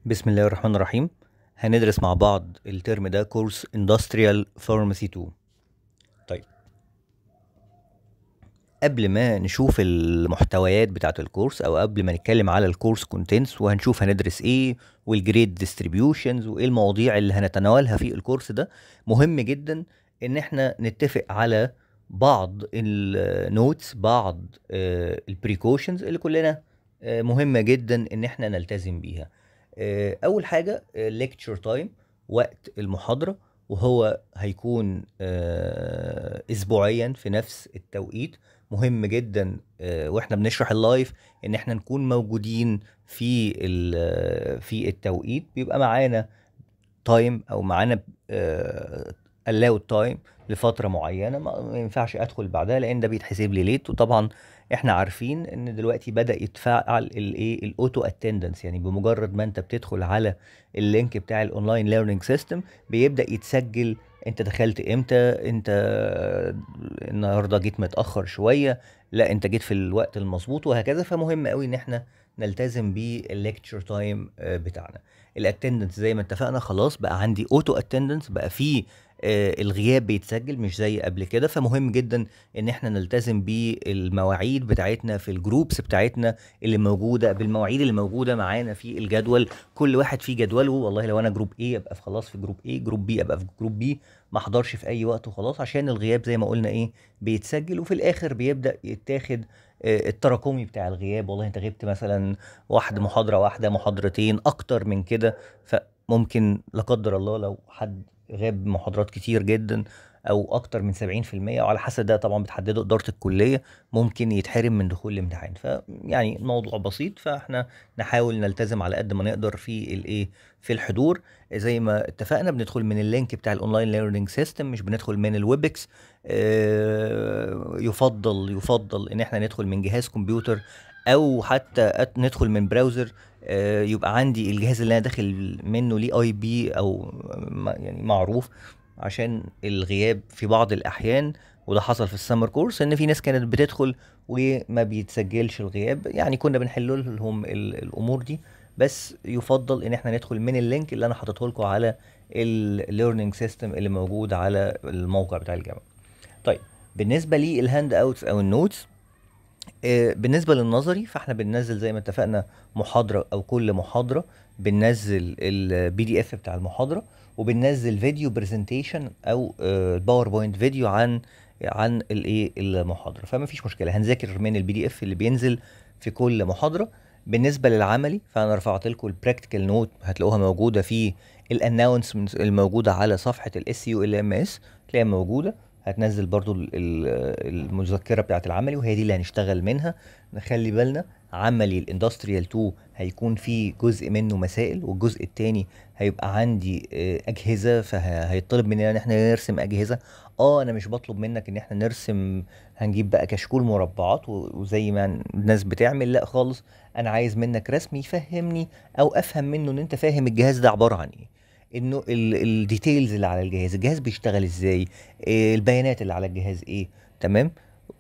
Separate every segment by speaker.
Speaker 1: بسم الله الرحمن الرحيم هندرس مع بعض الترم ده كورس Industrial Pharmacy 2 طيب قبل ما نشوف المحتويات بتاعة الكورس او قبل ما نتكلم على الكورس كونتنتس وهنشوف هندرس ايه والجريد ديستريبيوشنز وايه المواضيع اللي هنتناولها في الكورس ده مهم جدا ان احنا نتفق على بعض النوتس بعض البريكوشنز اللي كلنا آه، مهمة جدا ان احنا نلتزم بيها آه، اول حاجه ليكتشر تايم وقت المحاضره وهو هيكون آه، اسبوعيا في نفس التوقيت مهم جدا آه، واحنا بنشرح اللايف ان احنا نكون موجودين في ال- في التوقيت بيبقى معانا تايم او معانا allow تايم لفتره معينه ما ما ينفعش ادخل بعدها لان ده بيتحسب لي ليت وطبعا احنا عارفين ان دلوقتي بدا يتفعل الايه الاوتو اتندنس يعني بمجرد ما انت بتدخل على اللينك بتاع الاونلاين ليرنينج سيستم بيبدا يتسجل انت دخلت امتى انت النهارده جيت متاخر شويه لا انت جيت في الوقت المظبوط وهكذا فمهم قوي ان احنا نلتزم بالليكتشر تايم بتاعنا الاتندنس زي ما اتفقنا خلاص بقى عندي اوتو اتندنس بقى فيه آه، الغياب بيتسجل مش زي قبل كده فمهم جدا ان احنا نلتزم بالمواعيد بتاعتنا في الجروبس بتاعتنا اللي موجوده بالمواعيد اللي موجوده معانا في الجدول كل واحد فيه جدوله والله لو انا جروب A ابقى في خلاص في جروب A جروب B ابقى في جروب B ما احضرش في اي وقت وخلاص عشان الغياب زي ما قلنا ايه بيتسجل وفي الاخر بيبدا يتاخد آه، التراكمي بتاع الغياب والله انت غبت مثلا واحد محاضره واحده محاضرتين اكتر من كده فممكن لا قدر الله لو حد غاب محاضرات كتير جدا او اكتر من 70% وعلى حسب ده طبعا بتحدده اداره الكليه ممكن يتحرم من دخول الامتحان فيعني الموضوع بسيط فاحنا نحاول نلتزم على قد ما نقدر في الايه في الحضور زي ما اتفقنا بندخل من اللينك بتاع الاونلاين ليرنينج سيستم مش بندخل من الويبكس آه، يفضل يفضل ان احنا ندخل من جهاز كمبيوتر او حتى أت- ندخل من براوزر آه، يبقى عندي الجهاز اللي انا داخل منه ليه اي بي او ما- يعني معروف عشان الغياب في بعض الاحيان وده حصل في السمر كورس ان في ناس كانت بتدخل وما بيتسجلش الغياب يعني كنا بنحل لهم ال- الامور دي بس يفضل ان احنا ندخل من اللينك اللي انا حاطته لكم على الليرنينج سيستم اللي موجود على الموقع بتاع الجامعه طيب بالنسبه للهاند اوتس او النوتس آه، بالنسبه للنظري فاحنا بننزل زي ما اتفقنا محاضره او كل محاضره بننزل البي دي اف بتاع المحاضره وبننزل فيديو برزنتيشن او باوربوينت فيديو عن عن الايه المحاضره فما فيش مشكله هنذاكر من البي دي اف اللي بينزل في كل محاضره بالنسبه للعملي فانا رفعت لكم البراكتيكال نوت هتلاقوها موجوده في الانونسمنت الموجوده على صفحه الاس يو ال ام اس تلاقيها موجوده هتنزل برضو ال- ال- المذكره بتاعت العملي وهي دي اللي هنشتغل منها نخلي بالنا عملي الاندستريال 2 هيكون فيه جزء منه مسائل والجزء التاني هيبقى عندي آه، اجهزه فهيطلب مننا ان احنا نرسم اجهزه اه انا مش بطلب منك ان احنا نرسم هنجيب بقى كشكول مربعات و- وزي ما الناس بتعمل لا خالص انا عايز منك رسم يفهمني او افهم منه ان انت فاهم الجهاز ده عباره عن ايه انه الديتيلز اللي على الجهاز الجهاز بيشتغل ازاي إيه البيانات اللي على الجهاز ايه تمام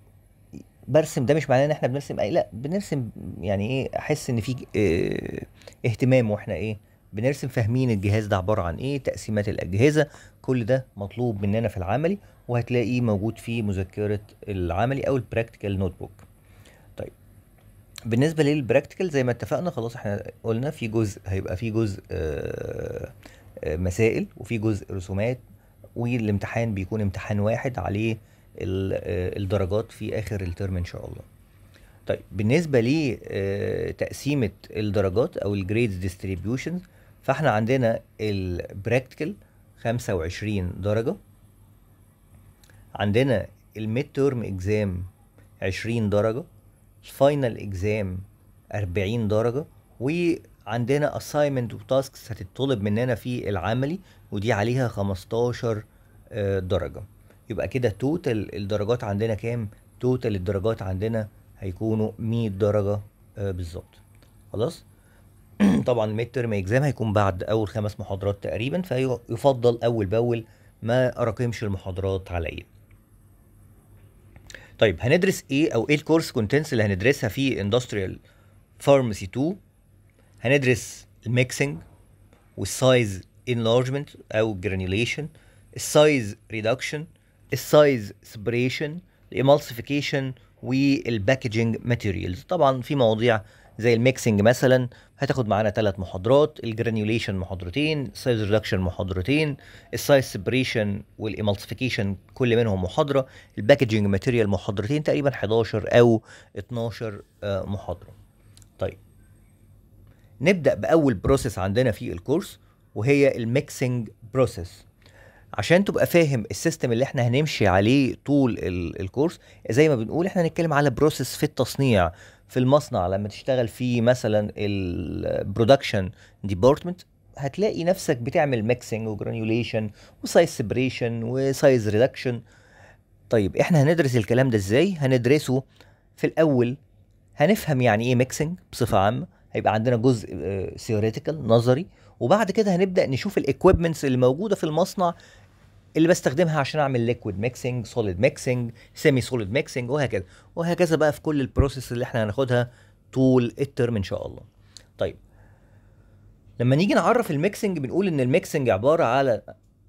Speaker 1: برسم ده مش معناه ان احنا بنرسم اي لا بنرسم يعني ايه احس ان في إيه اهتمام واحنا ايه بنرسم فاهمين الجهاز ده عباره عن ايه تقسيمات الاجهزه كل ده مطلوب مننا في العملي وهتلاقيه موجود في مذكره العملي او البراكتيكال نوت بوك طيب بالنسبه للبراكتيكال زي ما اتفقنا خلاص احنا قلنا في جزء هيبقى في جزء آه، آه، مسائل وفي جزء رسومات والامتحان بيكون امتحان واحد عليه ال- آه، الدرجات في اخر الترم ان شاء الله طيب بالنسبه لتقسيمه الدرجات او الجريدز ديستريبيوشن فاحنا عندنا البراكتيكال 25 درجه عندنا الميد تيرم اكزام 20 درجه الفاينل اكزام 40 درجه وعندنا assignment وتاسكس هتطلب مننا في العملي ودي عليها 15 آه، درجه يبقى كده توتال الدرجات عندنا كام توتال الدرجات عندنا هيكونوا 100 درجه آه، بالظبط خلاص طبعا الميد ترم اكزام هيكون بعد اول خمس محاضرات تقريبا فيفضل اول باول ما اراكمش المحاضرات عليا طيب هندرس ايه او ايه الكورس كونتنتس اللي هندرسها في اندستريال فارماسي 2 هندرس الميكسنج والسايز انلارجمنت او جرانيوليشن السايز ريدكشن السايز سبريشن الامالسيفيكيشن والباكجينج ماتيريالز طبعا في مواضيع زي الميكسنج مثلا هتاخد معانا ثلاث محاضرات الجرانيوليشن محاضرتين السايز ريدكشن محاضرتين السايز سيبريشن والامالسيفيكيشن كل منهم محاضره الباكجينج ماتيريال محاضرتين تقريبا 11 او 12 آه، محاضره طيب نبدا باول بروسيس عندنا في الكورس وهي الميكسنج بروسيس عشان تبقى فاهم السيستم اللي احنا هنمشي عليه طول الكورس زي ما بنقول احنا هنتكلم على بروسيس في التصنيع في المصنع لما تشتغل في مثلا البرودكشن ديبارتمنت هتلاقي نفسك بتعمل ميكسنج وجرانيوليشن وسايز سيبريشن وسايز ريدكشن طيب احنا هندرس الكلام ده ازاي هندرسه في الاول هنفهم يعني ايه ميكسنج بصفه عامه هيبقى عندنا جزء ثيوريتيكال آه، نظري وبعد كده هنبدا نشوف الاكويبمنتس اللي موجوده في المصنع اللي بستخدمها عشان اعمل ليكويد ميكسنج سوليد ميكسنج سيمي سوليد ميكسنج وهكذا وهكذا بقى في كل البروسيس اللي احنا هناخدها طول الترم ان شاء الله طيب لما نيجي نعرف الميكسنج بنقول ان الميكسنج عباره على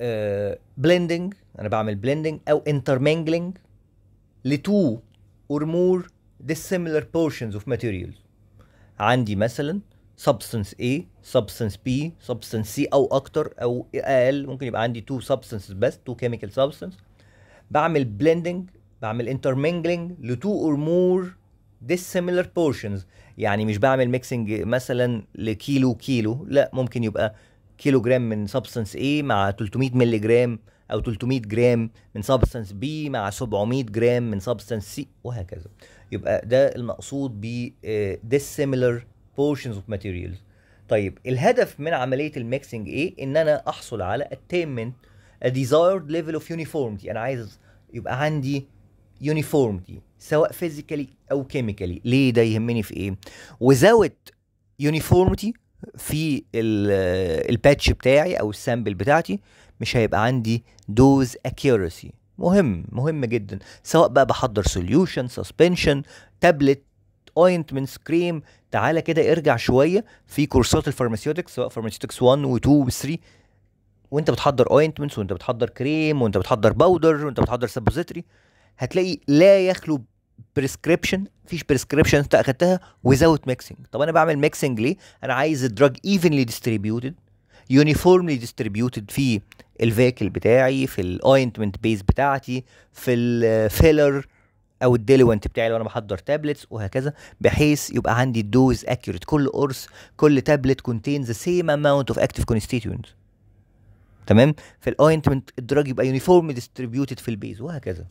Speaker 1: بلندنج uh, انا بعمل بلندنج او انترمينجلينج لتو اور مور dissimilar portions of materials عندي مثلا substance A substance B substance C او اكتر او اقل ممكن يبقى عندي two substances بس two chemical substance بعمل blending بعمل intermingling ل two or more dissimilar portions يعني مش بعمل mixing مثلا لكيلو كيلو لا ممكن يبقى كيلو جرام من substance A مع 300 مللي جرام او 300 جرام من substance B مع 700 جرام من substance C وهكذا يبقى ده المقصود ب dissimilar portions of materials طيب الهدف من عمليه الميكسنج ايه ان انا احصل على attainment a desired level of uniformity انا عايز يبقى عندي uniformity سواء physically او chemically ليه ده يهمني في ايه without uniformity في الباتش بتاعي او السامبل بتاعتي مش هيبقى عندي دوز accuracy مهم مهم جدا سواء بقى بحضر سوليوشن سسبنشن تابلت اوينتمنتس كريم تعالى كده ارجع شويه في كورسات الفارماسيوتكس سواء فارماسيوتكس 1 و2 و3 وانت بتحضر اوينتمنتس وانت بتحضر كريم وانت بتحضر باودر وانت بتحضر سبوزيتري هتلاقي لا يخلو بريسكريبشن مفيش بريسكريبشن انت اخدتها ويزاوت ميكسنج طب انا بعمل ميكسنج ليه انا عايز الدراج ايفنلي ديستريبيوتد يونيفورملي ديستريبيوتد في الفيكل بتاعي في الاوينتمنت بيز بتاعتي في الفيلر او الديليونت بتاعي لو انا بحضر تابلتس وهكذا بحيث يبقى عندي الدوز اكيوريت كل قرص كل تابلت كونتين ذا سيم اماونت اوف اكتيف كونستيتوينت تمام في الاوينتمنت الدراج يبقى يونيفورم ديستريبيوتد في البيز وهكذا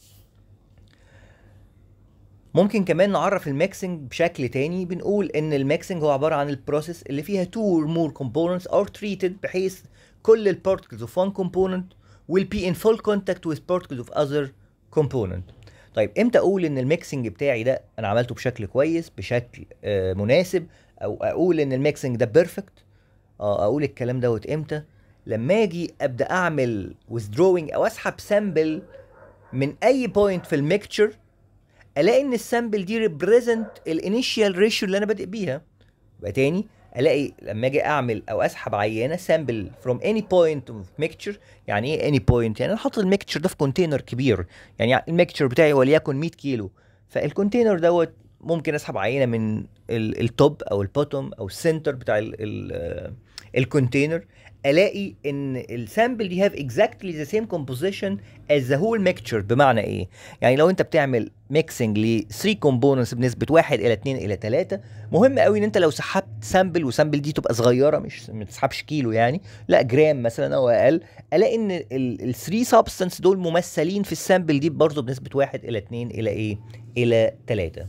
Speaker 1: ممكن كمان نعرف الميكسنج بشكل تاني بنقول ان الميكسنج هو عباره عن البروسيس اللي فيها two or more components are treated بحيث كل البارتكلز of one component will be in full contact with particles of other component طيب امتى اقول ان الميكسنج بتاعي ده انا عملته بشكل كويس بشكل آه مناسب او اقول ان الميكسنج ده بيرفكت اه اقول الكلام دوت امتى لما اجي ابدا اعمل withdrawing او اسحب سامبل من اي بوينت في الميكتشر الاقي ان السامبل دي ريبريزنت الانيشال ريشيو اللي انا بادئ بيها يبقى تاني الاقي لما اجي اعمل او اسحب عينه سامبل فروم اني بوينت اوف ميكتشر يعني ايه اني بوينت يعني انا حاطط الميكتشر ده في كونتينر كبير يعني الميكتشر بتاعي وليكن 100 كيلو فالكونتينر دوت ممكن اسحب عينه من التوب او البوتوم او السنتر بتاع الكونتينر الاقي ان السامبل دي هاف اكزاكتلي ذا سيم كومبوزيشن از ذا هول ميكتشر بمعنى ايه يعني لو انت بتعمل ميكسنج ل 3 كومبوننتس بنسبه 1 الى 2 الى 3 مهم قوي ان انت لو سحبت سامبل وسامبل دي تبقى صغيره مش ما تسحبش كيلو يعني لا جرام مثلا او اقل الاقي ان ال 3 سبستانس دول ممثلين في السامبل دي برضه بنسبه 1 الى 2 الى ايه الى 3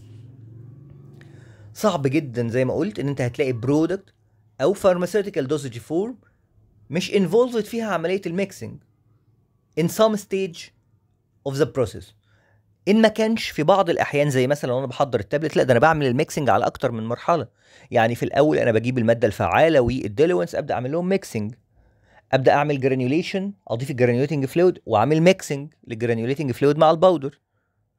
Speaker 1: صعب جدا زي ما قلت ان انت هتلاقي برودكت او فارماسيوتيكال دوزج فورم مش انفولفد فيها عمليه الميكسنج in some stage of the process ان ما كانش في بعض الاحيان زي مثلا لو انا بحضر التابلت لا ده انا بعمل الميكسنج على اكتر من مرحله يعني في الاول انا بجيب الماده الفعاله والديلونس ابدا اعمل لهم ميكسنج ابدا اعمل جرانيوليشن اضيف الجرانيوليتنج فلويد واعمل ميكسنج للجرانيوليتنج فلويد مع الباودر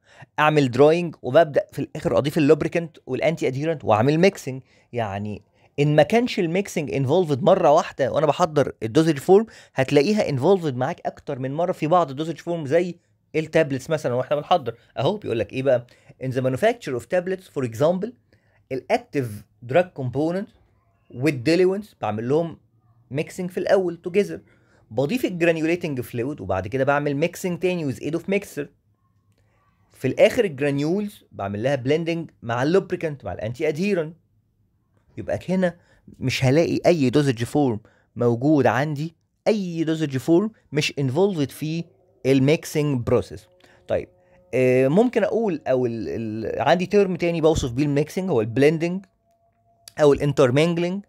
Speaker 1: اعمل دراينج وببدا في الاخر اضيف اللوبريكنت والانتي ادهيرنت واعمل ميكسنج يعني ان ما كانش الميكسنج انفولفد مره واحده وانا بحضر الدوزج فورم هتلاقيها انفولفد معاك اكتر من مره في بعض الدوزج فورم زي التابلتس مثلا واحنا بنحضر اهو بيقول لك ايه بقى in the manufacture of tablets for example الاكتيف دراج كومبوننت والديليونز بعمل لهم ميكسنج في الاول توجذر بضيف الجرانيوليتنج فلويد وبعد كده بعمل ميكسنج تاني ويز ايد اوف ميكسر في الاخر الجرانيولز بعمل لها بلندنج مع اللوبريكانت مع الانتي ادهيرنت يبقى هنا مش هلاقي اي دوزج فورم موجود عندي اي دوزج فورم مش انفولفد في الميكسنج بروسيس طيب آه ممكن اقول او ال ال عندي ترم تاني بوصف بيه الميكسنج هو البلندنج او الانترمينجلينج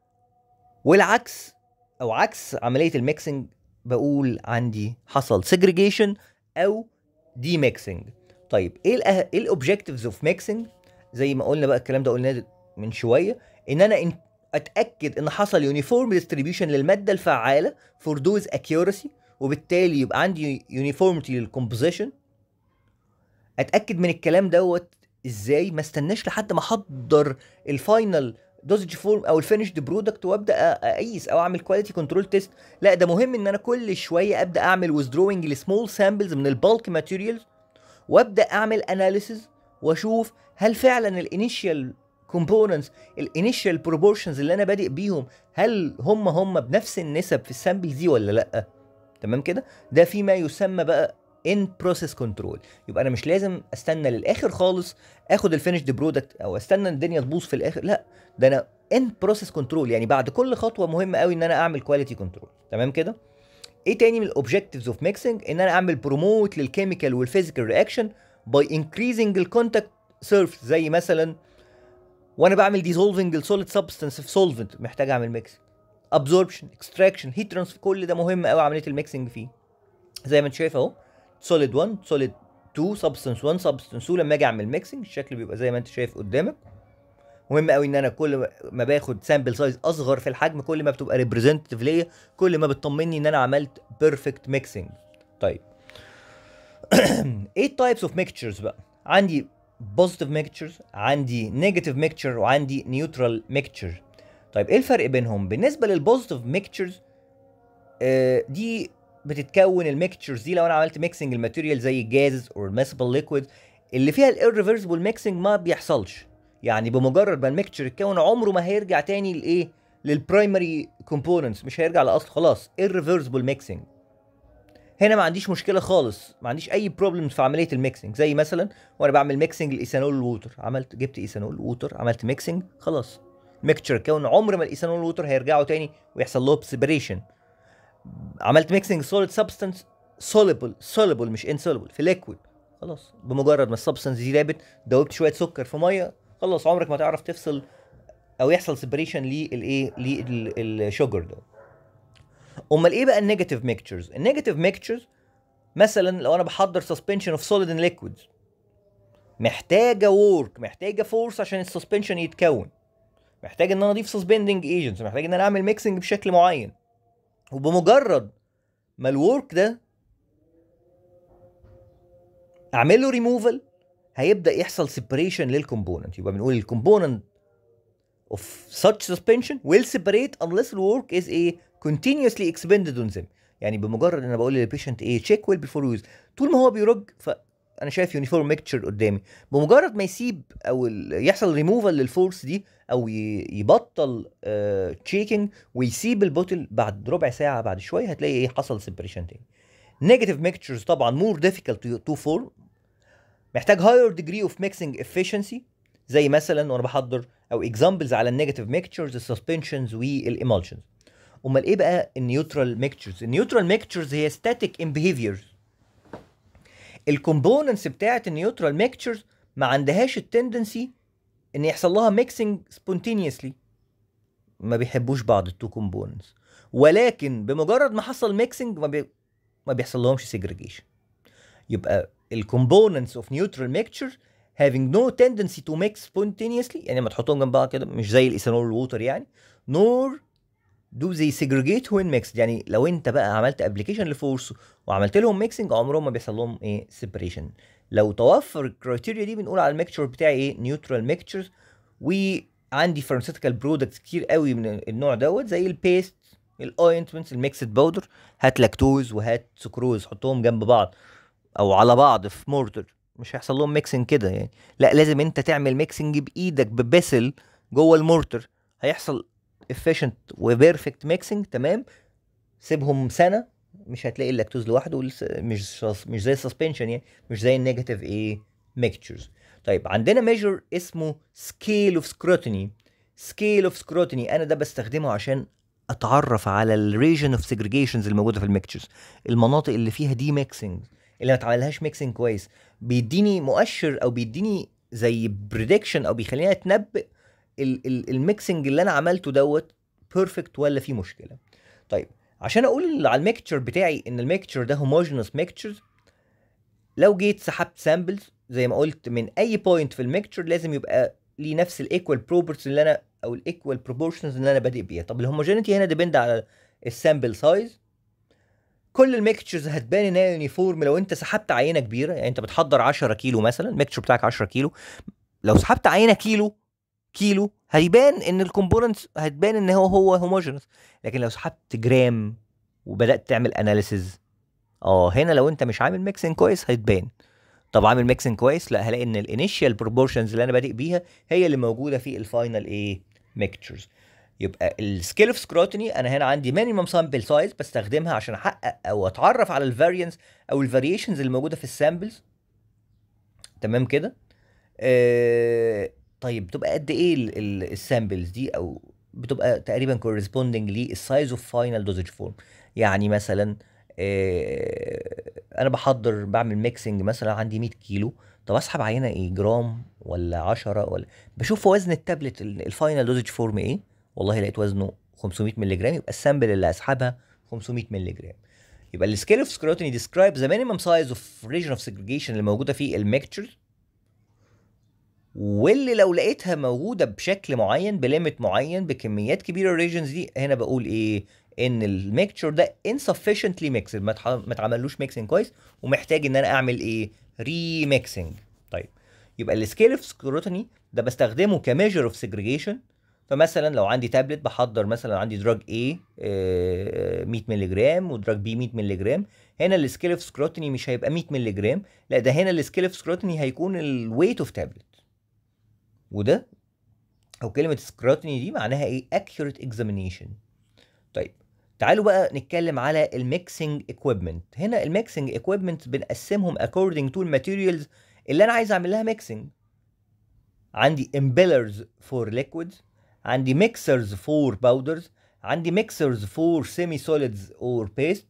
Speaker 1: والعكس او عكس عمليه الميكسنج بقول عندي حصل سيجريجيشن او دي ميكسنج طيب ايه الأه... ايه الاوبجكتيفز اوف ميكسنج زي ما قلنا بقى الكلام ده قلناه من شويه ان انا إن اتاكد ان حصل يونيفورم ديستريبيوشن للماده الفعاله فور دوز اكيورسي وبالتالي يبقى عندي يونيفورميتي للكومبوزيشن اتاكد من الكلام دوت ازاي ما استناش لحد ما احضر الفاينل دوزج فورم او الفينيشد برودكت وابدا اقيس او اعمل كواليتي كنترول تيست لا ده مهم ان انا كل شويه ابدا اعمل ويزدروينج لسمول سامبلز من البالك ماتيريالز وابدا اعمل اناليسيز واشوف هل فعلا الانيشال كومبوننتس الانيشال بروبورشنز اللي انا بادئ بيهم هل هم هم بنفس النسب في السامبلز دي ولا لا تمام كده ده فيما يسمى بقى ان بروسيس كنترول يبقى انا مش لازم استنى للاخر خالص اخد الفينيشد برودكت او استنى الدنيا تبوظ في الاخر لا ده انا ان بروسيس كنترول يعني بعد كل خطوه مهمه قوي ان انا اعمل كواليتي كنترول تمام كده ايه تاني من الاوبجكتيفز اوف ميكسنج ان انا اعمل بروموت للكيميكال والفيزيكال رياكشن باي انكريزنج الكونتاكت سيرف زي مثلا وانا بعمل ديزولفنج السوليد سبستانس في سولفنت محتاج اعمل ميكس ابزوربشن اكستراكشن هيت ترانسفير كل ده مهم قوي عمليه الميكسنج فيه زي ما انت شايف اهو سوليد 1 سوليد 2 سبستانس 1 سبستانس 2 لما اجي اعمل ميكسنج الشكل بيبقى زي ما انت شايف قدامك مهم قوي ان انا كل ما باخد سامبل سايز اصغر في الحجم كل ما بتبقى ريبريزنتيف ليا كل ما بتطمني ان انا عملت بيرفكت ميكسنج طيب ايه التايبس اوف ميكتشرز بقى عندي بوزيتيف ميكتشرز عندي نيجاتيف ميكتشر وعندي نيوترال ميكتشر طيب ايه الفرق بينهم بالنسبه للبوزيتيف ميكتشرز آه دي بتتكون الميكتشرز دي لو انا عملت ميكسنج الماتيريال زي الجاز او المسبل ليكويد اللي فيها الirreversible ميكسنج ما بيحصلش يعني بمجرد ما الميكتشر يتكون عمره ما هيرجع تاني لايه للبرايمري كومبوننتس مش هيرجع لاصل خلاص irreversible ميكسنج هنا ما عنديش مشكله خالص ما عنديش اي بروبلمز في عمليه الميكسنج زي مثلا وانا بعمل ميكسنج الايثانول والووتر عملت جبت ايثانول ووتر عملت ميكسنج خلاص ميكتشر كون عمر ما الايثانول والووتر هيرجعوا تاني ويحصل لهم سيبريشن عملت ميكسنج سوليد سبستانس سوليبل سوليبل مش انسوليبل في ليكويد خلاص بمجرد ما السبستانس دي دابت دوبت شويه سكر في ميه خلاص عمرك ما تعرف تفصل او يحصل سيبريشن للايه للشوجر ده امال ايه بقى النيجاتيف ميكتشرز النيجاتيف ميكتشرز مثلا لو انا بحضر سسبنشن اوف سوليد ان ليكويدز محتاجه وورك محتاجه فورس عشان السسبنشن يتكون محتاج ان انا اضيف سسبندنج ايجنتس محتاج ان انا اعمل ميكسنج بشكل معين وبمجرد ما الورك ده اعمل له ريموفال هيبدا يحصل سيبريشن للكومبوننت يبقى بنقول الكومبوننت of such suspension will separate unless the work is a continuously expended on them يعني بمجرد ان انا بقول للبيشنت ايه تشيك ويل بيفور يوز طول ما هو بيرج فانا شايف يونيفورم ميكتشر قدامي بمجرد ما يسيب او ال- يحصل ريموفال للفورس دي او ي- يبطل تشيكنج ويسيب البوتل بعد ربع ساعه بعد شويه هتلاقي ايه حصل سيبريشن تاني نيجاتيف ميكتشرز طبعا مور difficult تو فورم محتاج higher degree of mixing efficiency زي مثلا وانا بحضر او examples على النيجاتيف ميكتشرز السسبنشنز والemulsions امال ايه بقى النيوترال ميكتشرز النيوترال ميكتشرز هي static in behaviors الكومبوننتس بتاعت النيوترال ميكتشرز ما عندهاش التندنسي ان يحصل لها ميكسنج سبونتينيوسلي ما بيحبوش بعض التو كومبوننتس ولكن بمجرد ما حصل ميكسنج ما, بي... ما بيحصل لهمش سيجريجيشن يبقى الكومبوننتس اوف نيوترال ميكتشر having no tendency to mix spontaneously يعني لما تحطهم جنب بعض كده مش زي الايثانول والووتر يعني nor do they segregate when mixed يعني لو انت بقى عملت ابلكيشن لفورس وعملت لهم ميكسنج عمرهم ما بيحصل لهم ايه سيبريشن لو توفر الكرايتيريا دي بنقول على الميكتشر بتاعي ايه نيوترال ميكتشرز و عندي فارماسيوتيكال برودكتس كتير قوي من النوع دوت زي البيست الاوينتمنتس الميكسد باودر هات لاكتوز وهات سكروز حطهم جنب بعض او على بعض في مورتر مش هيحصل لهم ميكسنج كده يعني لا لازم انت تعمل ميكسنج بايدك ببسل جوه المورتر هيحصل efficient وبيرفكت ميكسنج تمام سيبهم سنه مش هتلاقي اللاكتوز لوحده مش مش زي السسبنشن يعني مش زي النيجاتيف ايه ميكتشرز طيب عندنا ميجر اسمه سكيل اوف سكروتيني سكيل اوف سكروتيني انا ده بستخدمه عشان اتعرف على الريجن اوف سيجريجيشنز الموجوده في الميكتشرز المناطق اللي فيها دي ميكسنج اللي ما اتعملهاش ميكسنج كويس بيديني مؤشر او بيديني زي بريدكشن او بيخليني اتنبئ الميكسنج اللي انا عملته دوت بيرفكت ولا في مشكله طيب عشان اقول على الميكتشر بتاعي ان الميكتشر ده هوموجينوس ميكتشر لو جيت سحبت سامبلز زي ما قلت من اي بوينت في الميكتشر لازم يبقى ليه نفس الايكوال بروبرتيز اللي انا او الايكوال بروبورشنز اللي انا بادئ بيها طب الهوموجينيتي هنا ديبند على السامبل سايز كل الميكتشرز هتبان ان هي يونيفورم لو انت سحبت عينه كبيره يعني انت بتحضر 10 كيلو مثلا الميكتشر بتاعك 10 كيلو لو سحبت عينه كيلو كيلو هيبان ان الكومبوننتس هتبان ان هو هو هوموجينوس لكن لو سحبت جرام وبدات تعمل اناليسيز اه هنا لو انت مش عامل ميكسنج كويس هتبان طب عامل ميكسنج كويس لا هلاقي ان الانيشال بروبورشنز اللي انا بادئ بيها هي اللي موجوده في الفاينل ايه ميكتشرز يبقى السكيل اوف سكروتني انا هنا عندي مينيمم سامبل سايز بستخدمها عشان احقق او اتعرف على الفارينس او الفاريشنز اللي موجوده في السامبلز تمام كده آه طيب بتبقى قد ايه السامبلز دي او بتبقى تقريبا كورسبوندنج للسايز اوف فاينل دوزج فورم يعني مثلا آه انا بحضر بعمل ميكسنج مثلا عندي 100 كيلو طب اسحب عينه ايه جرام ولا 10 ولا بشوف وزن التابلت الفاينل دوزج فورم ايه والله لقيت وزنه 500 مللي جرام يبقى السامبل اللي اسحبها 500 مللي جرام يبقى السكيل اوف سكروتيني ديسكرايب ذا مينيمم سايز اوف ريجن اوف سيجريجيشن اللي موجوده في الميكتشرز واللي لو لقيتها موجوده بشكل معين بليمت معين بكميات كبيره الريجنز دي هنا بقول ايه ان الميكتشر ده insufficiently mixed ما ما اتعملوش ميكسنج كويس ومحتاج ان انا اعمل ايه ري ميكسنج طيب يبقى السكيل اوف سكروتني ده بستخدمه كميجر اوف سيجريجيشن فمثلا لو عندي تابلت بحضر مثلا عندي دراج A 100 مللي جرام ودراج B 100 مللي جرام هنا السكيل اوف سكروتني مش هيبقى 100 مللي جرام لا ده هنا السكيل اوف سكروتني هيكون الويت اوف تابلت وده او كلمه سكروتني دي معناها ايه accurate examination طيب تعالوا بقى نتكلم على الميكسنج اكويبمنت هنا الميكسنج اكويبمنت بنقسمهم according to الماتيريالز اللي انا عايز اعمل لها ميكسنج عندي امبيلرز فور liquids عندي ميكسرز فور باودرز عندي ميكسرز فور سيمي سوليدز اور بيست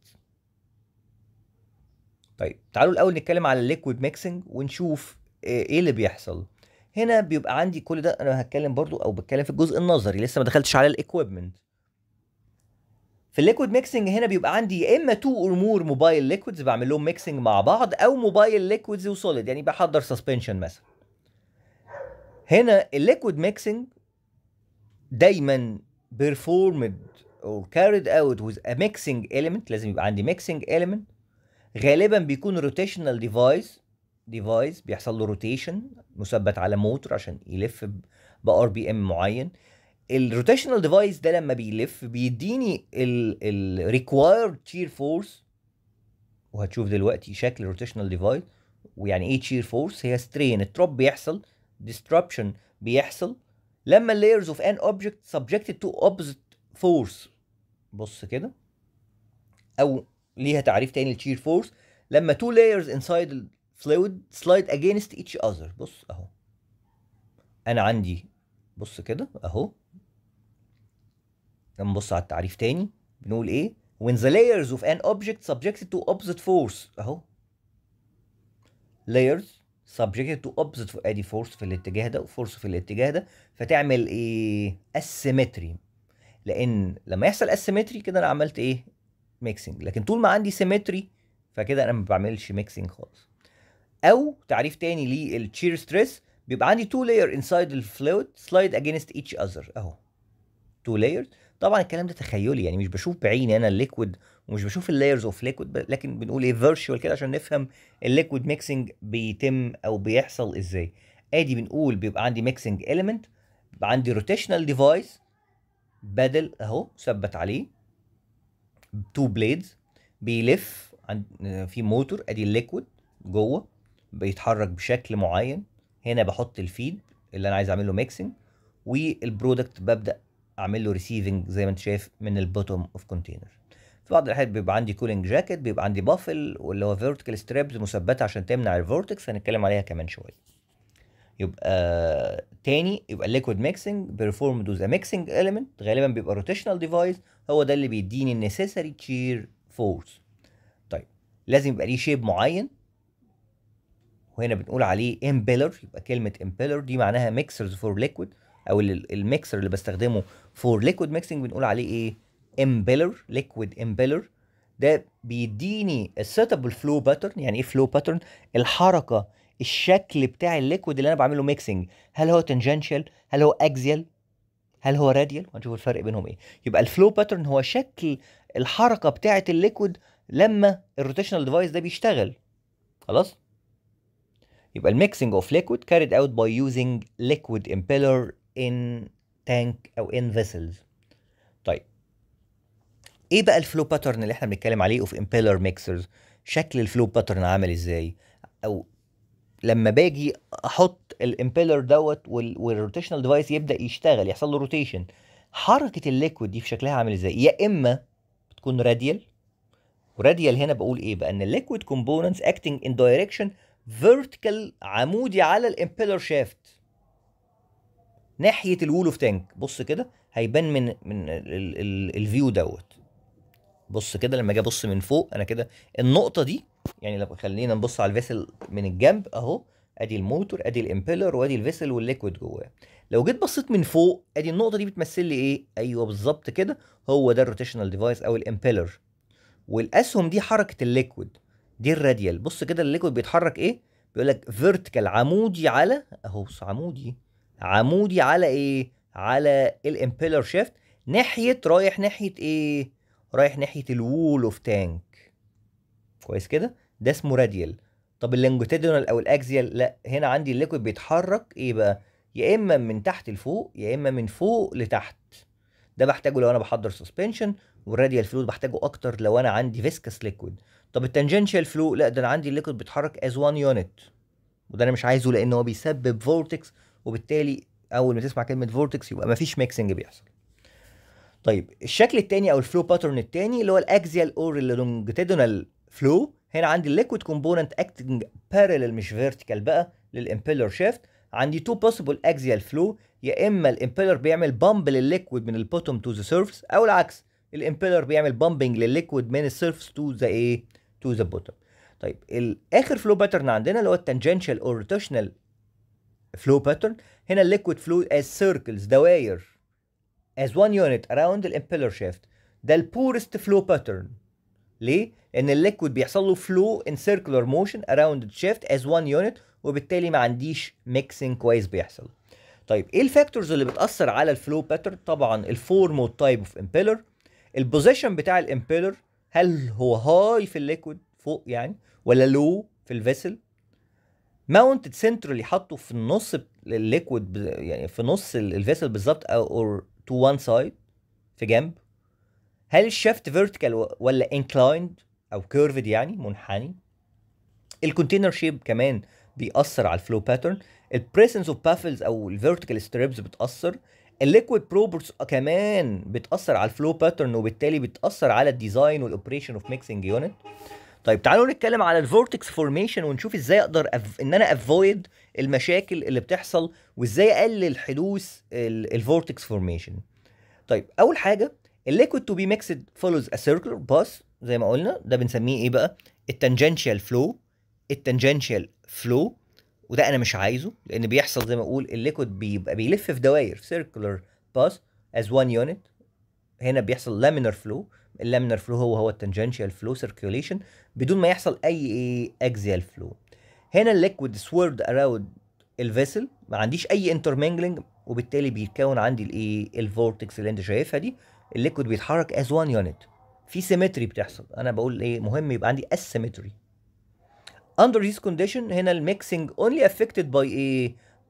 Speaker 1: طيب تعالوا الاول نتكلم على الليكويد ميكسنج ونشوف ايه اللي بيحصل هنا بيبقى عندي كل ده انا هتكلم برضو او بتكلم في الجزء النظري لسه ما دخلتش على الاكويبمنت في الليكويد ميكسنج هنا بيبقى عندي يا اما تو اور مور موبايل ليكويدز بعمل لهم ميكسنج مع بعض او موبايل ليكويدز وسوليد يعني بحضر سسبنشن مثلا هنا الليكويد ميكسنج دايما performed or carried out with a mixing element لازم يبقى عندي mixing element غالبا بيكون روتيشنال ديفايس ديفايس بيحصل له روتيشن مثبت على موتور عشان يلف بار بي ام معين الروتيشنال ديفايس ده لما بيلف بيديني الريكوايرد تشير فورس وهتشوف دلوقتي شكل الروتيشنال ديفايس ويعني ايه تشير فورس هي سترين التروب بيحصل ديستربشن بيحصل لما اللايرز اوف ان اوبجكت subjected to opposite force بص كده او ليها تعريف تاني لتشير فورس لما two layers inside the fluid slide against each other بص اهو انا عندي بص كده اهو لما نبص على التعريف تاني بنقول ايه when the layers of an object subjected to opposite force اهو layers subjected to opposite ادي force في الاتجاه ده وفورس في الاتجاه ده فتعمل ايه asymmetry لان لما يحصل asymmetry كده انا عملت ايه ميكسنج لكن طول ما عندي symmetry فكده انا ما بعملش ميكسنج خالص او تعريف تاني للتشير ستريس بيبقى عندي two layer inside الفلويد slide against each other اهو two layers طبعا الكلام ده تخيلي يعني مش بشوف بعيني انا الليكويد ومش بشوف اللايرز اوف ليكويد لكن بنقول ايه فيرتشوال كده عشان نفهم الليكويد ميكسنج بيتم او بيحصل ازاي ادي بنقول بيبقى عندي ميكسنج اليمنت يبقى عندي روتيشنال ديفايس بدل اهو ثبت عليه تو بليدز بيلف عند في موتور ادي الليكويد جوه بيتحرك بشكل معين هنا بحط الفيد اللي انا عايز اعمل له ميكسنج والبرودكت ببدا اعمل له ريسيفنج زي ما انت شايف من البوتوم اوف كونتينر في بعض الاحيان بيبقى عندي كولينج جاكيت بيبقى عندي بافل واللي هو فيرتيكال ستريبز مثبته عشان تمنع الفورتكس هنتكلم عليها كمان شويه يبقى تاني يبقى الليكويد ميكسنج بيرفورم دوز ميكسنج اليمنت غالبا بيبقى روتيشنال ديفايس هو ده اللي بيديني النيسيسري تشير فورس طيب لازم يبقى ليه شيب معين وهنا بنقول عليه امبيلر يبقى كلمه امبيلر دي معناها ميكسرز فور ليكويد او الميكسر اللي بستخدمه فور ليكويد ميكسنج بنقول عليه ايه امبيلر ليكويد امبيلر ده بيديني السيتابل فلو باترن يعني ايه فلو باترن الحركه الشكل بتاع الليكويد اللي انا بعمله ميكسنج هل هو تنجنشال هل هو اكزيال هل هو راديال وهنشوف الفرق بينهم ايه يبقى الفلو باترن هو شكل الحركه بتاعه الليكويد لما الروتيشنال ديفايس ده بيشتغل خلاص يبقى الميكسنج اوف ليكويد carried out by using liquid impeller in tank او in vessels طيب ايه بقى الفلو باترن اللي احنا بنتكلم عليه اوف امبيلر ميكسرز شكل الفلو باترن عامل ازاي او لما باجي احط الامبيلر دوت والروتيشنال ديفايس يبدا يشتغل يحصل له روتيشن حركه الليكويد دي في شكلها عامل ازاي يا اما تكون راديال وراديال هنا بقول ايه بقى ان الليكويد كومبوننتس اكتنج ان دايركشن فيرتيكال عمودي على الامبيلر شافت ناحيه الوول اوف تانك بص كده هيبان من من الفيو دوت بص كده لما اجي ابص من فوق انا كده النقطه دي يعني لو خلينا نبص على الفيسل من الجنب اهو ادي الموتور ادي الامبيلر وادي الفيسل والليكويد جواه لو جيت بصيت من فوق ادي النقطه دي بتمثل لي ايه ايوه بالظبط كده هو ده الروتيشنال ديفايس او الامبيلر والاسهم دي حركه الليكويد دي الراديال بص كده الليكويد بيتحرك ايه بيقول لك فيرتيكال عمودي على اهو عمودي عمودي على ايه على الامبيلر شيفت ناحيه رايح ناحيه ايه رايح ناحيه الوول اوف تانك كويس كده ده اسمه راديال طب اللونجيتودينال او الاكزيال لا هنا عندي الليكويد بيتحرك ايه بقى يا اما من تحت لفوق يا اما من فوق لتحت ده بحتاجه لو انا بحضر سسبنشن والراديال فلويد بحتاجه اكتر لو انا عندي فيسكس ليكويد طب التانجنشال فلو لا ده انا عندي الليكويد بيتحرك از وان يونت وده انا مش عايزه لان هو بيسبب فورتكس وبالتالي اول ما تسمع كلمه فورتكس يبقى مفيش ميكسنج بيحصل طيب الشكل الثاني او الفلو باترن الثاني اللي هو الاكزيال اور اللونجيتودينال فلو هنا عندي الليكويد كومبوننت اكتنج بارلل مش فيرتيكال بقى للامبيلر شيفت عندي تو بوسيبل اكزيال فلو يا اما الامبيلر بيعمل بامب للليكويد من البوتوم تو ذا سيرفيس او العكس الامبيلر بيعمل بامبنج للليكويد من السيرفيس تو ذا ايه تو ذا بوتوم طيب الاخر فلو باترن عندنا اللي هو التانجنشال اور روتيشنال فلو باترن هنا الليكويد فلو از سيركلز دواير as one unit around the impeller shaft ده البورست فلو باترن ليه؟ لأن الليكويد بيحصل له flow in circular motion around the shaft as one unit وبالتالي ما عنديش mixing كويس بيحصل. طيب ايه الفاكتورز اللي بتأثر على الفلو باترن؟ طبعا الفورم والتايب اوف امبيلر البوزيشن بتاع الامبيلر هل هو هاي في الليكويد فوق يعني ولا لو في الفيسل ماونتد سنترالي حاطه في النص الليكويد يعني في نص الفيسل بالظبط او تو وان سايد في جنب هل الشافت فيرتيكال ولا انكلايند او كيرفد يعني منحني الكونتينر شيب كمان بيأثر على الفلو باترن البريسنس اوف بافلز او الفيرتيكال ستريبس بتأثر الليكويد بروبرز كمان بتأثر على الفلو باترن وبالتالي بتأثر على الديزاين والاوبريشن اوف ميكسنج يونت طيب تعالوا نتكلم على الفورتكس فورميشن ونشوف ازاي اقدر أف... ان انا افويد المشاكل اللي بتحصل وازاي اقلل حدوث الفورتكس فورميشن طيب اول حاجه الليكويد تو بي ميكسد فولوز ا سيركلر باس زي ما قلنا ده بنسميه ايه بقى التانجنشال فلو التانجنشال فلو وده انا مش عايزه لان بيحصل زي ما اقول الليكويد بيبقى بيلف في دوائر سيركلر باس از وان يونت هنا بيحصل لامينر فلو اللامينر فلو هو هو التانجنشال فلو سيركيوليشن بدون ما يحصل اي ايه اكزيال فلو هنا الليكويد سويرد اراوند الفيسل ما عنديش اي انترمينجلنج وبالتالي بيتكون عندي الايه الفورتكس اللي انت شايفها دي الليكويد بيتحرك از وان يونت في سيمتري بتحصل انا بقول ايه مهم يبقى عندي اسيمتري under this condition هنا الميكسنج only affected by ايه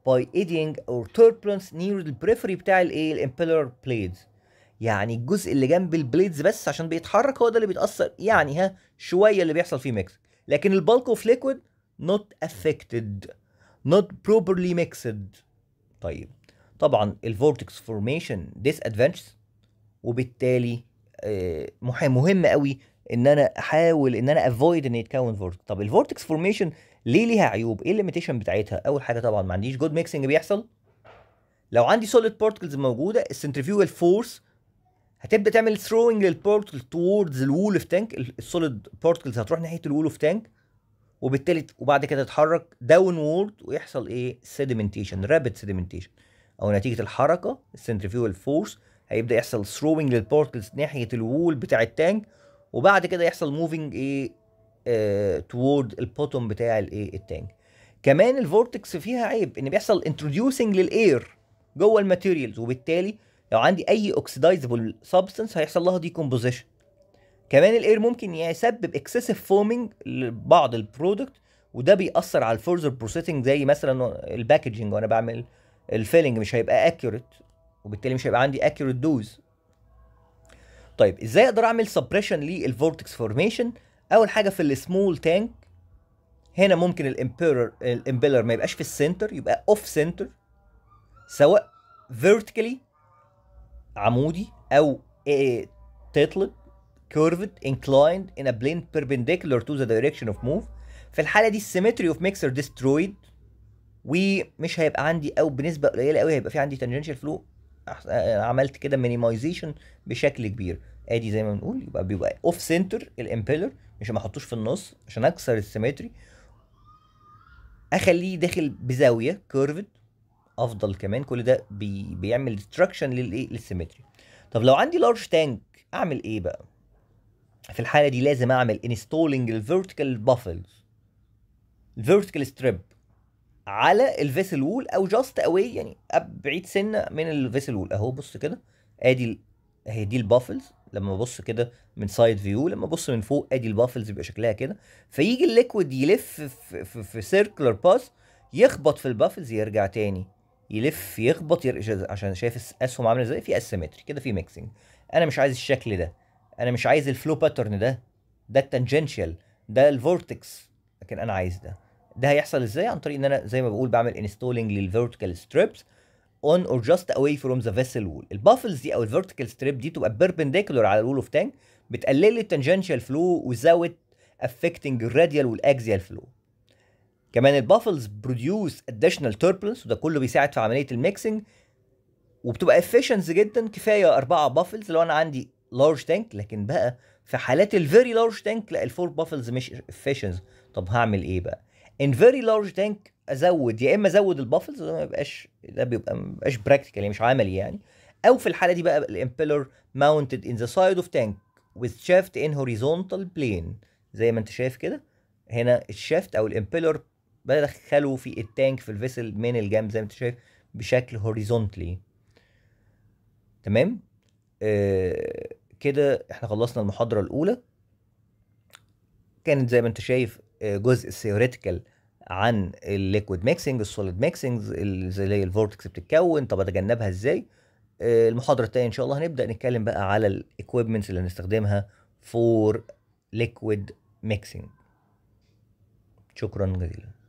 Speaker 1: by eddying or turbulence near the periphery بتاع الايه الامبيلر بليدز يعني الجزء اللي جنب البليدز بس عشان بيتحرك هو ده اللي بيتاثر يعني ها شويه اللي بيحصل فيه ميكس لكن البالك اوف ليكويد not affected not properly mixed طيب طبعا الفورتكس فورميشن ديس ادفانتجز وبالتالي آه، مح- مهم قوي ان انا احاول ان انا افويد ان يتكون فورتكس طب الفورتكس فورميشن ليه ليها عيوب ايه الليميتيشن بتاعتها اول حاجه طبعا ما عنديش جود ميكسنج بيحصل لو عندي سوليد بارتكلز موجوده السنترفيوال فورس هتبدا تعمل ثروينج للبارتكل توردز الوول اوف تانك السوليد بارتكلز هتروح ناحيه الوول اوف تانك وبالتالي وبعد كده تتحرك داون وورد ويحصل ايه سيديمنتيشن رابid سيديمنتيشن او نتيجه الحركه السنترفيوال فورس هيبدا يحصل ثروينج للبارتكلز ناحيه الوول بتاع التانك وبعد كده يحصل موفينج ايه توورد البوتوم بتاع الايه التانك كمان الفورتكس فيها عيب ان بيحصل انتروديوسنج للاير جوه الماتيريالز وبالتالي لو عندي اي اوكسيدايزبل سبستنس هيحصل لها ديكومبوزيشن كمان الاير ممكن يسبب اكسسيف فومينج لبعض البرودكت وده بيأثر على الفurther بروسيسنج زي مثلا الباكجينج وانا بعمل الفيلنج مش هيبقى اكيوريت وبالتالي مش هيبقى عندي اكيوريت دوز طيب ازاي اقدر اعمل سبريشن للفورتكس فورميشن اول حاجه في السمول تانك هنا ممكن الامبيرر الامبيلر ما يبقاش في السنتر يبقى اوف سنتر سواء فيرتيكالي عمودي او تيتلت curved inclined in a plane perpendicular to the direction of move في الحاله دي السيمتري اوف ميكسر destroyed ومش هيبقى عندي او بنسبه قليله قوي هيبقى في عندي tangential flow أح- أنا عملت كده مينيمايزيشن بشكل كبير ادي زي ما بنقول يبقى بيبقى اوف سنتر الامبيلر مش ما احطوش في النص عشان اكسر السيمتري اخليه داخل بزاويه كيرفد افضل كمان كل ده بي بيعمل ديستراكشن للايه للسيمتري طب لو عندي لارج تانك اعمل ايه بقى في الحاله دي لازم اعمل انستولينج الفيرتيكال بافلز الفيرتيكال ستريب على الفيسل وول او جاست اواي يعني أب- بعيد سنه من الفيسل وول اهو بص كده ادي ال- اهي دي البافلز لما ابص كده من سايد فيو لما ابص من فوق ادي البافلز بيبقى شكلها كده فيجي الليكويد يلف في, في, في سيركلر باس يخبط في البافلز يرجع تاني يلف يخبط يرجع عشان شايف الس- اسهم عامله ازاي في اسيمتري كده في ميكسنج انا مش عايز الشكل ده انا مش عايز الفلو باترن ده ده التانجنشال ده الفورتكس لكن انا عايز ده ده هيحصل ازاي عن طريق ان انا زي ما بقول بعمل انستولينج للفيرتيكال ستريبس on or just away from the vessel wall البافلز دي او الفيرتيكال ستريب دي تبقى perpendicular على الوول اوف تانك بتقلل لي التانجنشال فلو without affecting الراديال والاكزيال فلو كمان البافلز بروديوس additional turbulence وده كله بيساعد في عمليه الميكسنج وبتبقى efficient جدا كفايه اربعه بافلز لو انا عندي لارج تانك لكن بقى في حالات الفيري لارج تانك لا الفور بافلز مش efficient طب هعمل ايه بقى ان فيري لارج تانك ازود يا اما ازود البافلز وده ما بيبقاش ده بيبقى ما بيبقاش براكتيكال مش عملي يعني او في الحاله دي بقى الامبيلر mounted in the side of tank with shaft in horizontal plane زي ما انت شايف كده هنا الشافت او الامبيلر بدخله في التانك في الفيسل من الجنب زي ما انت شايف بشكل هوريزونتلي تمام آه كده احنا خلصنا المحاضرة الأولى كانت زي ما انت شايف آه، جزء ثيوريتيكال عن الليكويد ميكسنج السوليد ميكسنج زي الفورتكس بتتكون طب اتجنبها ازاي آه، المحاضرة التانية ان شاء الله هنبدأ نتكلم بقى على الايكويبمنتس اللي هنستخدمها فور ليكويد ميكسنج شكرا جزيلا